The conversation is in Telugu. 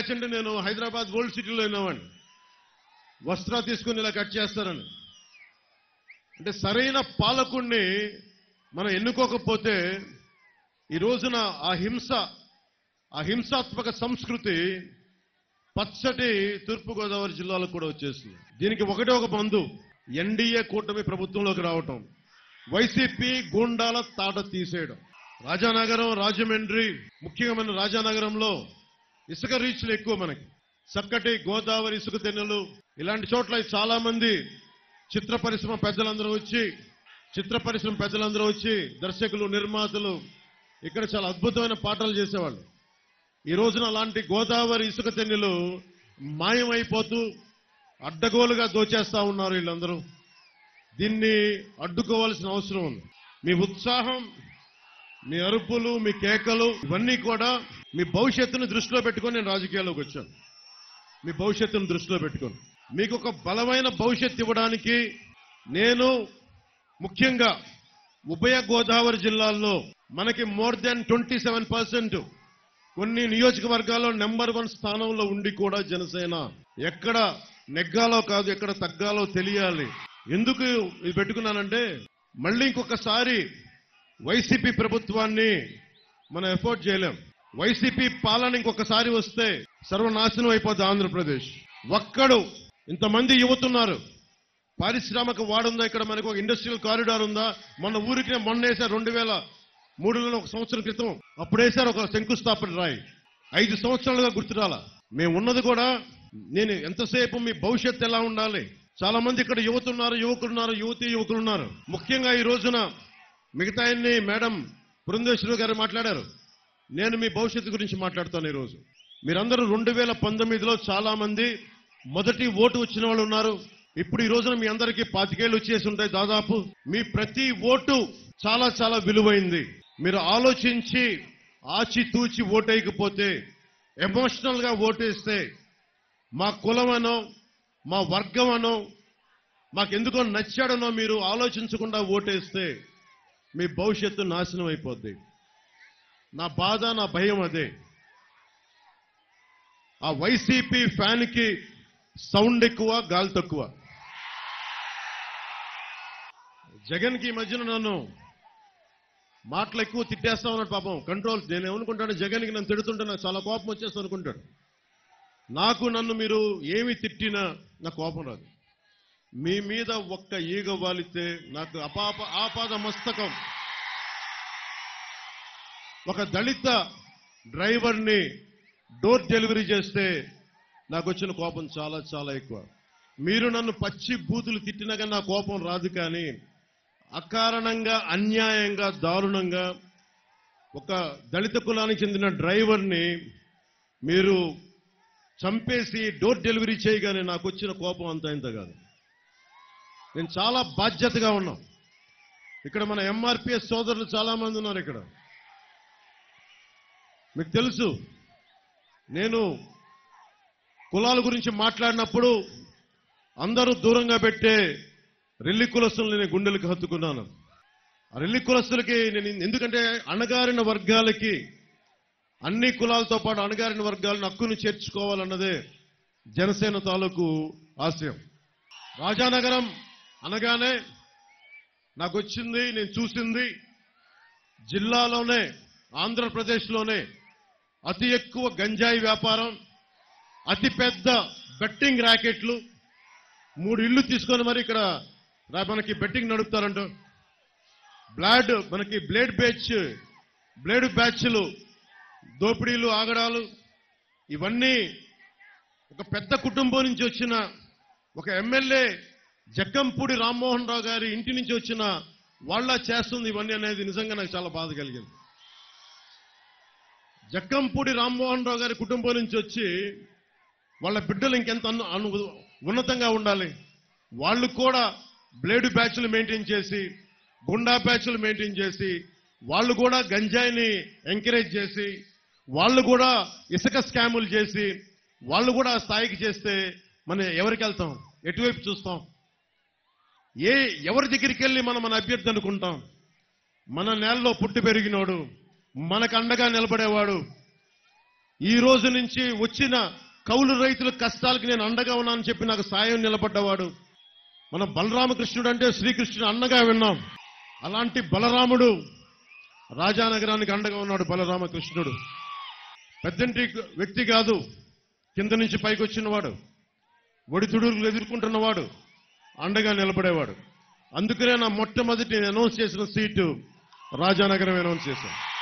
బ్యాచ్ అంటే నేను హైదరాబాద్ గోల్డ్ సిటీలో విన్నామండి వస్త్రా తీసుకుని ఇలా కట్ చేస్తారని అంటే సరైన పాలకుణ్ణి మనం ఎన్నుకోకపోతే ఈ రోజున ఆ హింస ఆ హింసాత్మక సంస్కృతి పచ్చటి తూర్పుగోదావరి జిల్లాలో కూడా వచ్చేసింది దీనికి ఒకటే ఒక మందు ఎన్డీఏ కూటమి ప్రభుత్వంలోకి రావటం వైసీపీ గూండాల తాట తీసేయడం రాజానగరం రాజమండ్రి ముఖ్యంగా మన రాజానగరంలో ఇసుక రీచ్లు ఎక్కువ మనకి చక్కటి గోదావరి ఇసుక తెన్నెలు ఇలాంటి చోట్ల చాలా మంది చిత్ర పరిశ్రమ పెద్దలందరూ వచ్చి చిత్ర పరిశ్రమ పెద్దలందరూ వచ్చి దర్శకులు నిర్మాతలు ఇక్కడ చాలా అద్భుతమైన పాటలు చేసేవాళ్ళు ఈ రోజున అలాంటి గోదావరి ఇసుక తెన్నెలు మాయమైపోతూ అడ్డగోలుగా దోచేస్తా ఉన్నారు వీళ్ళందరూ దీన్ని అడ్డుకోవాల్సిన అవసరం ఉంది మీ ఉత్సాహం మీ అరుపులు మీ కేకలు ఇవన్నీ కూడా మీ భవిష్యత్తును దృష్టిలో పెట్టుకొని నేను రాజకీయాల్లోకి వచ్చాను మీ భవిష్యత్తును దృష్టిలో పెట్టుకొని మీకు ఒక బలమైన భవిష్యత్తు ఇవ్వడానికి నేను ముఖ్యంగా ఉభయ గోదావరి జిల్లాల్లో మనకి more than twenty seven percent కొన్ని నియోజకవర్గాల్లో నెంబర్ వన్ స్థానంలో ఉండి కూడా జనసేన ఎక్కడ నెగ్గాలో కాదు ఎక్కడ తగ్గాలో తెలియాలి ఎందుకు ఇది పెట్టుకున్నానంటే మళ్ళీ ఇంకొకసారి వైసీపీ ప్రభుత్వాన్ని మనం ఎఫోర్డ్ చేయలేం వైసీపీ పాలన ఇంకొకసారి వస్తే సర్వనాశనం అయిపోద్ది ఆంధ్రప్రదేశ్ ఒక్కడు ఇంతమంది యువతున్నారు పారిశ్రామిక వాడుందా ఇక్కడ మనకు ఒక ఇండస్ట్రియల్ కారిడార్ ఉందా మన ఊరికి మొన్న వేశారు రెండు వేల మూడులో ఒక సంవత్సరం క్రితం అప్పుడు వేశారు ఒక శంకుస్థాపన రాయి ఐదు సంవత్సరాలుగా గుర్తురాల మేము ఉన్నది కూడా నేను ఎంతసేపు మీ భవిష్యత్తు ఎలా ఉండాలి చాలా మంది ఇక్కడ యువత ఉన్నారు యువకులు ఉన్నారు యువతి యువకులు ఉన్నారు ముఖ్యంగా ఈ రోజున మిగతా ఆయన్ని మేడం బృందేశ్వరి గారు మాట్లాడారు నేను మీ భవిష్యత్తు గురించి మాట్లాడుతాను ఈరోజు మీరందరూ రెండు వేల పంతొమ్మిదిలో చాలా మంది మొదటి ఓటు వచ్చిన వాళ్ళు ఉన్నారు ఇప్పుడు ఈ రోజున మీ అందరికీ పాతికేళ్ళు వచ్చేసి ఉంటాయి దాదాపు మీ ప్రతి ఓటు చాలా చాలా విలువైంది మీరు ఆలోచించి ఆచితూచి ఓటేయకపోతే ఎమోషనల్ గా ఓటేస్తే మా కులమనో మా వర్గం అనో మాకెందుకో నచ్చాడనో మీరు ఆలోచించకుండా ఓటేస్తే మీ భవిష్యత్తు నాశనం అయిపోద్ది నా బాధ నా భయం అదే ఆ వైసీపీ ఫ్యాన్ కి సౌండ్ ఎక్కువ గాలి తక్కువ జగన్ కి ఈ మధ్యన నన్ను మాటలు ఎక్కువ తిట్టేస్తా ఉన్నాడు పాపం కంట్రోల్ నేను ఏమనుకుంటాను జగన్ కి నన్ను తిడుతుంటే నాకు చాలా కోపం వచ్చేస్తా అనుకుంటాడు నాకు నన్ను మీరు ఏమి తిట్టినా నాకు కోపం రాదు మీ మీద ఒక్క ఈగ వాలితే నాకు అపాప ఆపాద మస్తకం ఒక దళిత డ్రైవర్ని డోర్ డెలివరీ చేస్తే నాకు వచ్చిన కోపం చాలా చాలా ఎక్కువ మీరు నన్ను పచ్చి బూతులు తిట్టినా కానీ నా కోపం రాదు కానీ అకారణంగా అన్యాయంగా దారుణంగా ఒక దళిత కులానికి చెందిన డ్రైవర్ని మీరు చంపేసి డోర్ డెలివరీ చేయగానే నాకు వచ్చిన కోపం అంత ఇంత కాదు నేను చాలా బాధ్యతగా ఉన్నాం ఇక్కడ మన ఎంఆర్పిఎస్ సోదరులు చాలా మంది ఉన్నారు ఇక్కడ మీకు తెలుసు నేను కులాల గురించి మాట్లాడినప్పుడు అందరూ దూరంగా పెట్టే రెల్లి కులస్తులు నేను గుండెలకు హత్తుకున్నాను ఆ రెల్లి కులస్తులకి నేను ఎందుకంటే అణగారిన వర్గాలకి అన్ని కులాలతో పాటు అణగారిన వర్గాలను హక్కును చేర్చుకోవాలన్నదే జనసేన తాలూకు ఆశయం రాజానగరం అనగానే నాకు వచ్చింది నేను చూసింది జిల్లాలోనే ఆంధ్రప్రదేశ్లోనే అతి ఎక్కువ గంజాయి వ్యాపారం అతి పెద్ద బెట్టింగ్ ర్యాకెట్లు మూడు ఇళ్ళు తీసుకొని మరి ఇక్కడ రా- మనకి బెట్టింగ్ నడుపుతారంట బ్లాడ్ మనకి బ్లేడ్ బ్యాచ్ బ్లేడ్ బ్యాచ్లు దోపిడీలు ఆగడాలు ఇవన్నీ ఒక పెద్ద కుటుంబం నుంచి వచ్చిన ఒక ఎమ్మెల్యే జక్కంపూడి రామ్మోహన్ రావు గారి ఇంటి నుంచి వచ్చిన వాళ్ళ చేస్తుంది ఇవన్నీ అనేది నిజంగా నాకు చాలా బాధ కలిగింది జక్కంపూడి రామ్మోహన్ రావు గారి కుటుంబం నుంచి వచ్చి వాళ్ళ బిడ్డలు ఇంకెంత అను- అను- ఉన్నతంగా ఉండాలి వాళ్ళు కూడా బ్లేడ్ బ్యాచ్లు మెయింటైన్ చేసి గుండా బ్యాచ్లు మెయింటైన్ చేసి వాళ్ళు కూడా గంజాయిని ఎంకరేజ్ చేసి వాళ్ళు కూడా ఇసుక స్కాములు చేసి వాళ్ళు కూడా ఆ స్థాయికి చేస్తే మనం ఎవరికి వెళ్తాం ఎటువైపు చూస్తాం ఏ ఎవరి దగ్గరికి వెళ్ళి మనం మన అభ్యర్థి అనుకుంటాం మన నేలలో పుట్టి పెరిగినోడు మనకు అండగా నిలబడేవాడు ఈ రోజు నుంచి వచ్చిన కౌలు రైతుల కష్టాలకి నేను అండగా ఉన్నానని చెప్పి నాకు సాయం నిలబడ్డవాడు మన బలరామకృష్ణుడు అంటే శ్రీకృష్ణుడు అన్నగా విన్నాం అలాంటి బలరాముడు రాజానగరానికి అండగా ఉన్నాడు బలరామకృష్ణుడు పెద్దంటి వ్యక్తి కాదు కింద నుంచి పైకి వచ్చినవాడు ఒడితుడులు ఎదుర్కొంటున్నవాడు అండగా నిలబడేవాడు అందుకనే నా మొట్టమొదటి నేను అనౌన్స్ చేసిన సీటు రాజానగరం అనౌన్స్ చేశాను